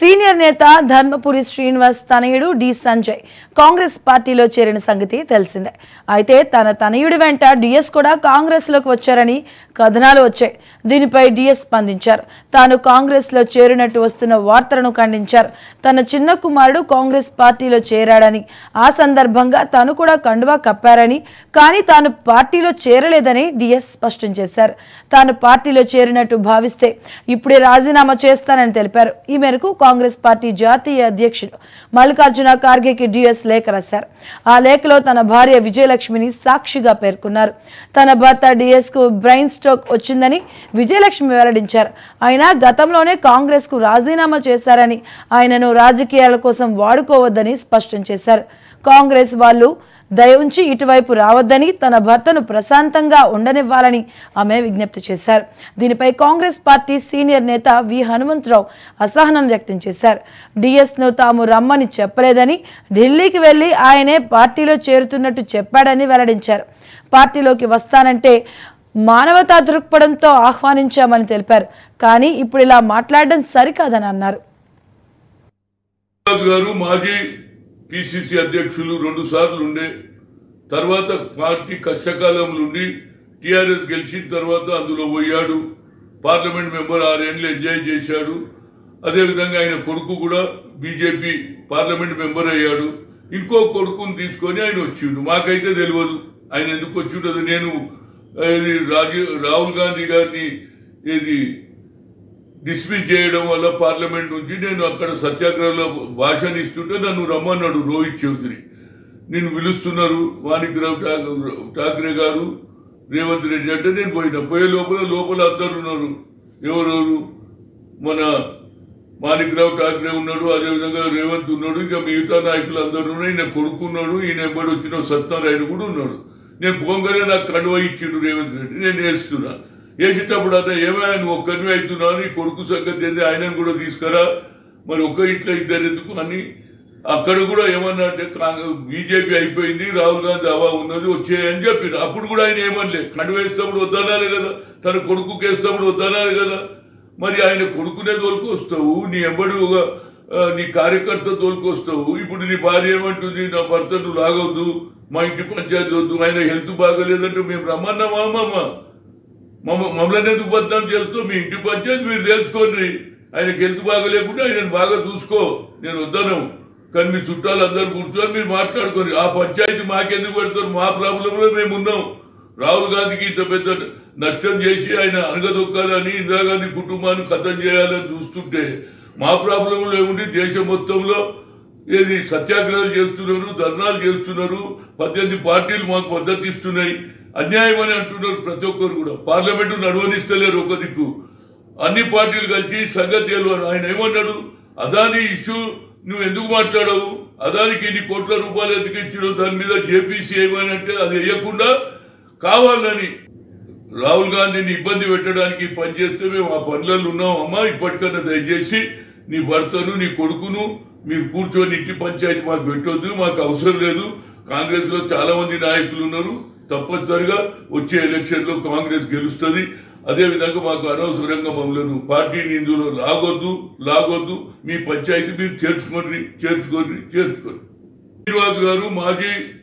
senior నేత ధర్మపురి శ్రీనివాస్ తనయుడు D Sanjay Congress పార్టీలో చేరిన సంగతి తెలిసిందే అయితే తన తనయుడి వెంట డిఎస్ కూడా కాంగ్రెస్ లోకి వచ్చారని కథనాలు వచ్చాయి దీనిపై డిఎస్ స్పందించారు తాను కాంగ్రెస్ లో చేరినట్టు వస్తున్న వార్తలను ఖండించారు తన చిన్న కుమారుడు కాంగ్రెస్ పార్టీలో చేరాడని ఆ సందర్భంగా తాను కూడా కండువా కప్పారని కానీ తాను పార్టీలో చేరలేదని డిఎస్ స్పష్టం చేశారు తాను పార్టీలో చేరినట్టు భావిస్తే ఇప్పుడే రాజీనామా చేస్తానని తెలిపారు ఈ మేరకు కాంగ్రెస్ పార్టీ జాతీయ అధ్యక్షుడు మల్లికార్జున ఖార్గేకి డిఎస్ లేఖ రాశారు ఆ లేఖలో తన భార్య విజయలక్ష్మిని సాక్షిగా పేర్కొన్నారు తన భర్త డిఎస్ కు బ్రెయిన్ స్ట్రోక్ వచ్చిందని విజయలక్ష్మి వెల్లడించారు ఆయన గతంలోనే కాంగ్రెస్ కు రాజీనామా చేశారని ఆయనను రాజకీయాల కోసం వాడుకోవద్దని స్పష్టం చేశారు కాంగ్రెస్ వాళ్ళు దయ ఉంచి ఇటువైపు రావద్దని తన భర్తను ప్రశాంతంగా ఉండనివ్వాలని ఆమె విజ్ఞప్తి చేశారు దీనిపై కాంగ్రెస్ పార్టీ సీనియర్ నేత వి హనుమంతరావు అసహనం వ్యక్తం చేశారు డిఎస్ ను తాము రమ్మని చెప్పలేదని ఢిల్లీకి వెళ్లి ఆయనే పార్టీలో చేరుతున్నట్టు చెప్పాడని వెల్లడించారు పార్టీలోకి వస్తానంటే మానవతా దృక్పథంతో ఆహ్వానించామని తెలిపారు కానీ ఇప్పుడు ఇలా మాట్లాడడం సరికాదని అన్నారు రాజు గారు మాజీ పిసిసి అధ్యక్షులు రెండు సార్లు ఉండే తర్వాత పార్టీ కష్టకాలంలో ఉండి టిఆర్ఎస్ గెలిచిన తర్వాత అందులో పోయాడు పార్లమెంట్ మెంబర్ ఆరేళ్ళు ఎంజాయ్ చేశాడు అదేవిధంగా ఆయన కొడుకు కూడా బీజేపీ పార్లమెంట్ మెంబర్ అయ్యాడు ఇంకో కొడుకుని తీసుకొని ఆయన వచ్చిండు మాకైతే తెలియదు ఆయన ఎందుకు వచ్చిండదు నేను ఇది రాజీవ్ రాహుల్ గాంధీ గారిని ఇది డిస్మిస్ చేయడం వల్ల పార్లమెంట్ నుంచి నేను అక్కడ సత్యాగ్రహంలో భాషణ ఇస్తుంటే నన్ను రమ్మన్నాడు రోహిత్ చౌదరి నేను పిలుస్తున్నారు మాణిక్రావు ఠాకూర్ ఠాకరే గారు రేవంత్ రెడ్డి అంటే నేను పోయినా పోయే లోపల లోపల అందరు ఉన్నారు ఎవరెవరు మన మాణిక్రావు ఠాకరే ఉన్నాడు అదేవిధంగా రేవంత్ ఉన్నాడు ఇంకా మిగతా నాయకులు అందరూ ఉన్నారు ఈయన కొడుకున్నాడు ఈయన ఎంబడి వచ్చిన సత్యనారాయణ కూడా ఉన్నాడు నేను పోగానే నాకు కండువ ఇచ్చిండు రేవంత్ రెడ్డి నేను వేస్తున్నా వేసేటప్పుడు అన్న ఏమైనా నువ్వు ఒక్కరిని అవుతున్నావు నీ కొడుకు సంగతి ఏంది ఆయనను కూడా తీసుకురా మరి ఒక్క ఇంట్లో ఇద్దరు ఎందుకు అని అక్కడ కూడా ఏమన్నా అంటే కాంగ్రెస్ బీజేపీ అయిపోయింది రాహుల్ గాంధీ హవా ఉన్నది వచ్చేయని చెప్పారు అప్పుడు కూడా ఆయన ఏమనలే కండు వేసేటప్పుడు వద్దనాలి కదా తన కొడుకుకి వేసేటప్పుడు వద్దనాలి కదా మరి ఆయన కొడుకునే తోలుకొస్తావు నీ ఎంబడి ఒక ఆ, నీ కార్యకర్త తోలుకొస్తావు ఇప్పుడు నీ భార్య ఏమంటుంది నా భర్త నువ్వు లాగొద్దు మా ఇంటి పంచాయతీ వద్దు ఆయన హెల్త్ బాగలేదంటే మేము రమ్మన్నామా అమ్మమ్మ మమ్మ మమ్మల్ని ఎందుకు బద్నాం చేస్తూ మీ ఇంటి పంచాయతీ మీరు తెలుసుకోండి ఆయనకి హెల్త్ బాగలేకుండా ఆయనను బాగా చూసుకో నేను వద్దను కానీ మీ చుట్టాలు అందరు కూర్చొని మీరు మాట్లాడుకోండి ఆ పంచాయతీ మాకెందుకు పెడతారు మా ప్రాబ్లంలో మేము ఉన్నాం రాహుల్ గాంధీకి ఇంత పెద్ద నష్టం చేసి ఆయన అనగదొక్కాలని ఇందిరాగాంధీ కుటుంబాన్ని ఖతం చేయాలని చూస్తుంటే మా ప్రాబ్లంలో ఏముంది దేశం మొత్తంలో ఏది సత్యాగ్రహాలు చేస్తున్నారు ధర్నాలు చేస్తున్నారు పద్దెనిమిది పార్టీలు మాకు మద్దతు ఇస్తున్నాయి అన్యాయం అని అంటున్నారు ప్రతి ఒక్కరు కూడా పార్లమెంటు నడవనిస్తలేరు ఒక దిక్కు అన్ని పార్టీలు కలిసి సంగతి తెలియదు ఆయన ఏమన్నాడు అదాని ఇష్యూ నువ్వు ఎందుకు మాట్లాడవు అదానికి ఇన్ని కోట్ల రూపాయలు ఎందుకు ఇచ్చాడు దాని మీద జేపీసీ ఏమని అంటే అది వేయకుండా కావాలని రాహుల్ గాంధీని ఇబ్బంది పెట్టడానికి పనిచేస్తే మేము ఆ పనులలో ఉన్నాం అమ్మా ఇప్పటికన్నా దయచేసి నీ భర్తను నీ కొడుకును మీరు కూర్చొని ఇంటి పంచాయతీ మాకు పెట్టొద్దు మాకు అవసరం లేదు కాంగ్రెస్ లో చాలా మంది నాయకులు ఉన్నారు తప్పనిసరిగా వచ్చే ఎలక్షన్ లో కాంగ్రెస్ గెలుస్తుంది అదే విధంగా మాకు అనవసరంగా మమ్మల్ని పార్టీని ఇందులో లాగొద్దు లాగొద్దు మీ పంచాయతీ మీరు చేర్చుకోండి చేర్చుకోండి చేర్చుకోండి శ్రీనివాస్ గారు మాజీ